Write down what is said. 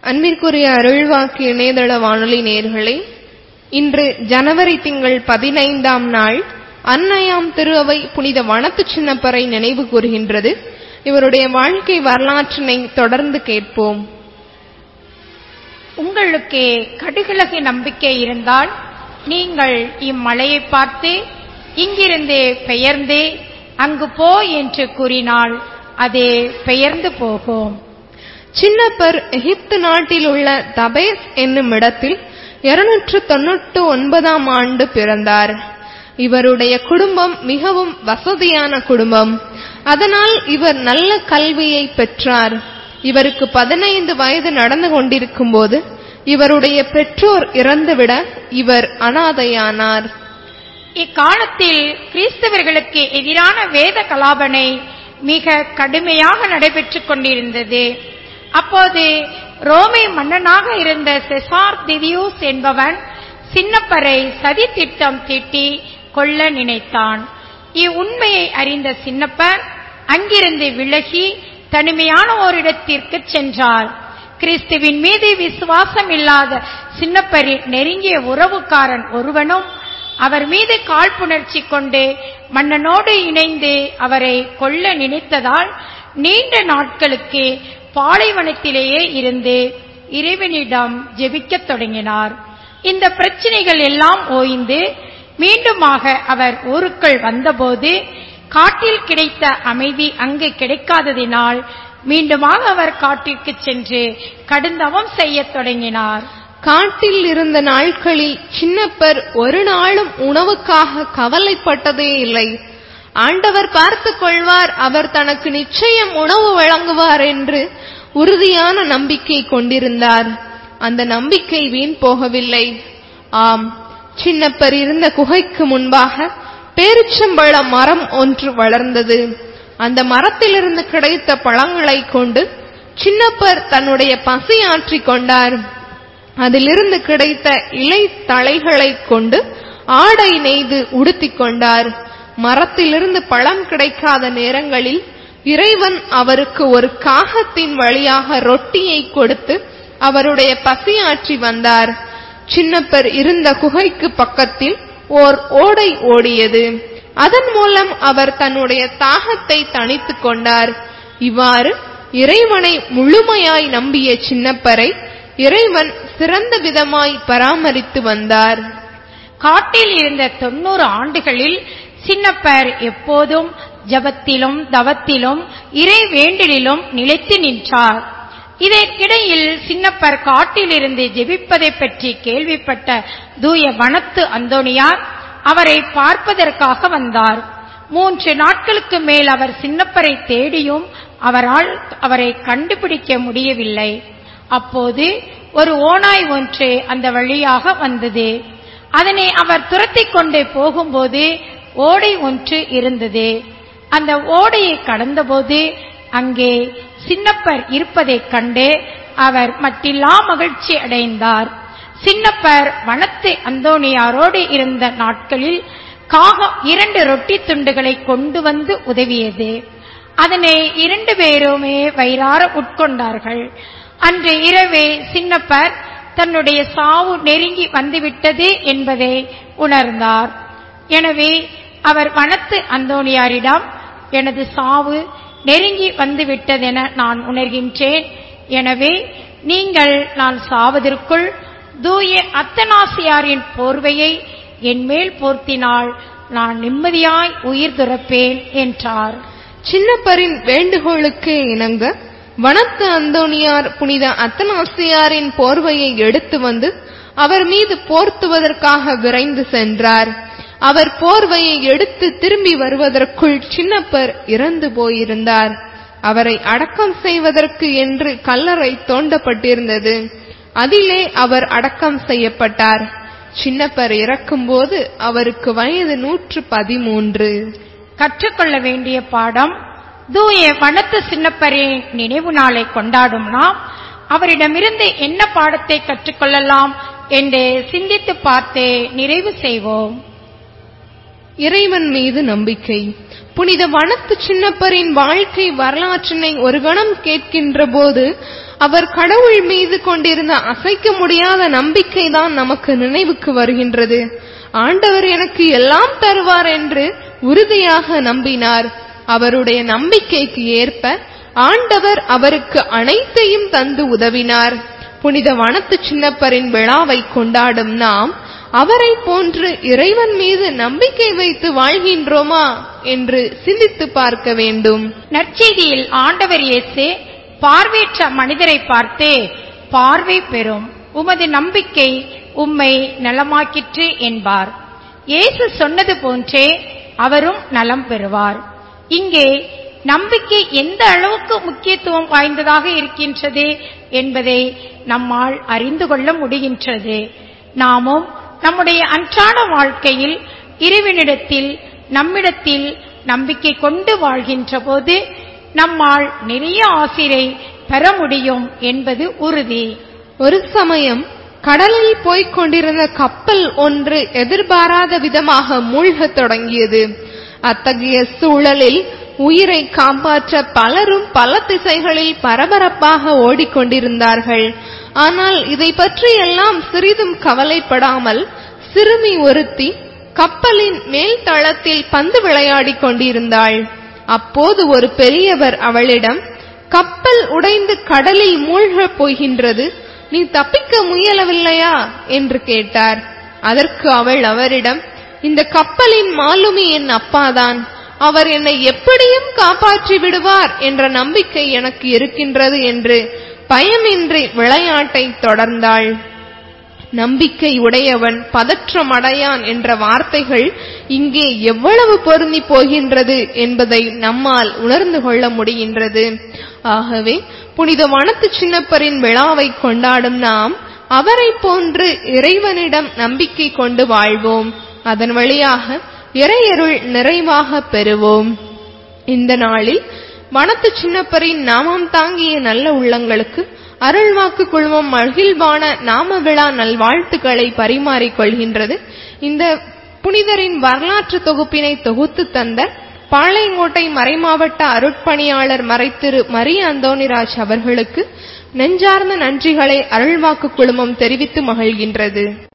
அன்பிற்குரிய அருள்வாக்கு இணையதள வானொலி நேர்களே இன்று ஜனவரி திங்கள் பதினைந்தாம் நாள் அன்னையாம் திருஅவை புனித வனத்து சின்னப்பரை நினைவு கூறுகின்றது இவருடைய வாழ்க்கை வரலாற்றினை தொடர்ந்து கேட்போம் உங்களுக்கு கடுகளகு நம்பிக்கை இருந்தால் நீங்கள் இம்மலையை பார்த்து இங்கிருந்து பெயர்ந்து அங்கு போ என்று கூறினால் அது பெயர்ந்து போகும் சின்னப்பர் எகிப்து நாட்டில் உள்ள தபேஸ் என்னும் இடத்தில் இருநூற்று தொன்னூற்று ஒன்பதாம் ஆண்டு பிறந்தார் இவருடைய குடும்பம் மிகவும் வசதியான குடும்பம் அதனால் இவர் நல்ல கல்வியை பெற்றார் இவருக்கு பதினைந்து வயது நடந்து கொண்டிருக்கும் போது இவருடைய பெற்றோர் இறந்துவிட இவர் அனாதையானார் இக்காலத்தில் கிறிஸ்தவர்களுக்கு எதிரான வேத கலாபனை மிக கடுமையாக நடைபெற்றுக் கொண்டிருந்தது அப்போது ரோமை மன்னனாக இருந்த செசார் திதியூஸ் என்பவன் சின்னப்பரை சதி திட்டம் தீட்டி கொல்ல நினைத்தான் இவ்வுண்மையை அறிந்த சின்னப்பர் அங்கிருந்து விலகி தனிமையான ஓரிடத்திற்கு சென்றார் கிறிஸ்துவின் மீது விசுவாசம் இல்லாத சின்னப்பரின் நெருங்கிய உறவுக்காரன் ஒருவனும் அவர் மீது காழ்ப்புணர்ச்சி கொண்டு மன்னனோடு இணைந்து அவரை கொல்ல நினைத்ததால் நீண்ட நாட்களுக்கு பாலைவனத்திலேயே இருந்து இறைவனிடம் ஜெபிக்கத் தொடங்கினார் இந்த பிரச்சனைகள் எல்லாம் ஓய்ந்து மீண்டுமாக அவர் ஊருக்குள் வந்தபோது காட்டில் கிடைத்த அமைதி அங்கு கிடைக்காததினால் மீண்டுமாக அவர் காட்டிற்கு சென்று கடுந்தவம் செய்யத் தொடங்கினார் காட்டில் இருந்த நாட்களில் சின்னப்பர் ஒரு நாளும் உணவுக்காக கவலைப்பட்டதே இல்லை ஆண்டவர் பார்த்துக் கொள்வார் அவர் தனக்கு நிச்சயம் உணவு வழங்குவார் என்று உறுதியான நம்பிக்கை கொண்டிருந்தார் அந்த நம்பிக்கை வீண் போகவில்லை ஆம் சின்னப்பர் இருந்த குகைக்கு முன்பாக பேரிச்சம்பழ மரம் ஒன்று வளர்ந்தது அந்த மரத்திலிருந்து கிடைத்த பழங்களை கொண்டு சின்னப்பர் தன்னுடைய பசி ஆற்றிக் கொண்டார் அதிலிருந்து கிடைத்த இலை தழைகளை கொண்டு ஆடை நெய்து உடுத்திக் கொண்டார் மரத்திலிருந்து பழம் கிடைக்காத நேரங்களில் இறைவன் அவருக்கு ஒரு காகத்தின் வழியாக ரொட்டியை கொடுத்து அவருடைய பசியாற்றி வந்தார் சின்னப்பர் இருந்த குகைக்கு பக்கத்தில் ஓர் ஓடை ஓடியது அதன் மூலம் அவர் தன்னுடைய தாகத்தை தணித்துக் கொண்டார் இவ்வாறு இறைவனை முழுமையாய் நம்பிய சின்னப்பரை இறைவன் சிறந்த விதமாய் பராமரித்து வந்தார் காட்டில் இருந்த தொண்ணூறு ஆண்டுகளில் சின்னப்பர் எப்போதும் ஜபத்திலும் தவத்திலும் இறை வேண்டலிலும் நிலைத்து நின்றார் இதற்கிடையில் சின்னப்பர் காட்டிலிருந்து ஜெபிப்பதை பற்றி கேள்விப்பட்ட தூய வனத்து அந்தோணியார் அவரை பார்ப்பதற்காக வந்தார் மூன்று நாட்களுக்கு மேல் அவர் சின்னப்பரை தேடியும் அவரால் அவரை கண்டுபிடிக்க முடியவில்லை அப்போது ஒரு ஓனாய் ஒன்று அந்த வழியாக வந்தது அதனை அவர் துரத்திக் கொண்டே போகும்போது ஓடை ஒன்று இருந்தது அந்த ஓடையை கடந்தபோது அங்கே சின்னப்பர் இருப்பதைக் கண்டு அவர் மட்டில்லா மகிழ்ச்சி அடைந்தார் சின்னப்பர் வனத்து அந்தோணியாரோடு இருந்த நாட்களில் காகம் இரண்டு ரொட்டி துண்டுகளை கொண்டு வந்து உதவியது அதனை இரண்டு பேருமே வயிறார உட்கொண்டார்கள் அன்று இரவே சின்னப்பர் தன்னுடைய சாவு நெருங்கி வந்துவிட்டது என்பதை உணர்ந்தார் எனவே அவர் வனத்து அந்தோணியாரிடம் எனது சாவு நெருங்கி வந்துவிட்டதென நான் உணர்கின்றேன் எனவே நீங்கள் நான் சாவதற்குள் தூய அத்தனாசியாரின் போர்வையை என்மேல் போர்த்தினால் நான் நிம்மதியாய் உயிர் துறப்பேன் என்றார் சின்னப்பரின் வேண்டுகோளுக்கு இணங்க வனத்து அந்தோணியார் புனித அத்தனாசியாரின் போர்வையை எடுத்து வந்து அவர் மீது போர்த்துவதற்காக விரைந்து சென்றார் அவர் போர்வையை எடுத்து திரும்பி வருவதற்குள் சின்னப்பர் இறந்து போயிருந்தார் அவரை அடக்கம் செய்வதற்கு என்று கல்லறை தோண்டப்பட்டிருந்தது அதிலே அவர் அடக்கம் செய்யப்பட்டார் சின்னப்பர் இறக்கும்போது அவருக்கு வயது நூற்று பதிமூன்று கற்றுக்கொள்ள வேண்டிய பாடம் தூய வனத்து சின்னப்பரின் நினைவு நாளை கொண்டாடும் நாம் அவரிடமிருந்து என்ன பாடத்தை கற்றுக்கொள்ளலாம் என்று சிந்தித்து பார்த்தே நிறைவு செய்வோம் இறைவன் மீது நம்பிக்கை புனித வனத்து சின்னப்பரின் வாழ்க்கை வரலாற்றினை ஒரு கணம் கேட்கின்ற போது அவர் கடவுள் மீது கொண்டிருந்த அசைக்க முடியாத நம்பிக்கைதான் நமக்கு நினைவுக்கு வருகின்றது ஆண்டவர் எனக்கு எல்லாம் தருவார் என்று உறுதியாக நம்பினார் அவருடைய நம்பிக்கைக்கு ஏற்ப ஆண்டவர் அவருக்கு அனைத்தையும் தந்து உதவினார் புனித வனத்து சின்னப்பரின் விழாவை கொண்டாடும் நாம் அவரை போன்று இறைவன் மீது நம்பிக்கை வைத்து வாழ்கின்றோமா என்று சிந்தித்து பார்க்க வேண்டும் நற்செய்தியில் ஆண்டவர் இயேசு பார்வையற்ற மனிதரை பார்த்து பார்வை பெறும் உமது நம்பிக்கை உம்மை நலமாக்கிற்று என்பார் இயேசு சொன்னது போன்றே அவரும் நலம் பெறுவார் இங்கே நம்பிக்கை எந்த அளவுக்கு முக்கியத்துவம் வாய்ந்ததாக இருக்கின்றது என்பதை நம்மால் அறிந்து கொள்ள முடிகின்றது நாமும் நம்முடைய அன்றாட வாழ்க்கையில் இறைவனிடத்தில் நம்மிடத்தில் நம்பிக்கை கொண்டு வாழ்கின்ற போது நம்மால் நிறைய ஆசிரை பெற முடியும் என்பது உறுதி ஒரு சமயம் கடலில் போய்க் கொண்டிருந்த கப்பல் ஒன்று எதிர்பாராத விதமாக மூழ்கத் தொடங்கியது அத்தகைய சூழலில் உயிரை காப்பாற்ற பலரும் பல திசைகளில் பரபரப்பாக ஓடிக்கொண்டிருந்தார்கள் ஆனால் இதை பற்றி எல்லாம் சிறிதும் கவலைப்படாமல் சிறுமி ஒருத்தி கப்பலின் மேல் தளத்தில் பந்து விளையாடிக் கொண்டிருந்தாள் அப்போது ஒரு பெரியவர் அவளிடம் கப்பல் உடைந்து கடலில் மூழ்கப் போகின்றது நீ தப்பிக்க முயலவில்லையா என்று கேட்டார் அதற்கு அவள் அவரிடம் இந்த கப்பலின் மாலுமி என் அப்பாதான் அவர் என்னை எப்படியும் காப்பாற்றி விடுவார் என்ற நம்பிக்கை எனக்கு இருக்கின்றது என்று பயமின்றி விளையாட்டை தொடர்ந்தாள் நம்பிக்கை உடையவன் பதற்றமடையான் என்ற வார்த்தைகள் இங்கே எவ்வளவு பொருந்தி போகின்றது என்பதை நம்மால் உணர்ந்து கொள்ள முடிகின்றது ஆகவே புனித வனத்து சின்னப்பரின் விழாவை கொண்டாடும் நாம் அவரை போன்று இறைவனிடம் நம்பிக்கை கொண்டு வாழ்வோம் அதன் வழியாக இறையருள் நிறைவாக பெறுவோம் இந்த நாளில் வனத்து சின்னப்பரின் நாமம் தாங்கிய நல்ல உள்ளங்களுக்கு அருள்வாக்கு குழுமம் மகிழ்வான நாம விழா நல்வாழ்த்துக்களை பரிமாறிக் கொள்கின்றது இந்த புனிதரின் வரலாற்று தொகுப்பினை தொகுத்து தந்த பாளையங்கோட்டை மறைமாவட்ட அருட்பணியாளர் மறைத்திரு மரிய அந்தோணிராஜ் அவர்களுக்கு நெஞ்சார்ந்த நன்றிகளை அருள்வாக்கு குழுமம் தெரிவித்து மகிழ்கின்றது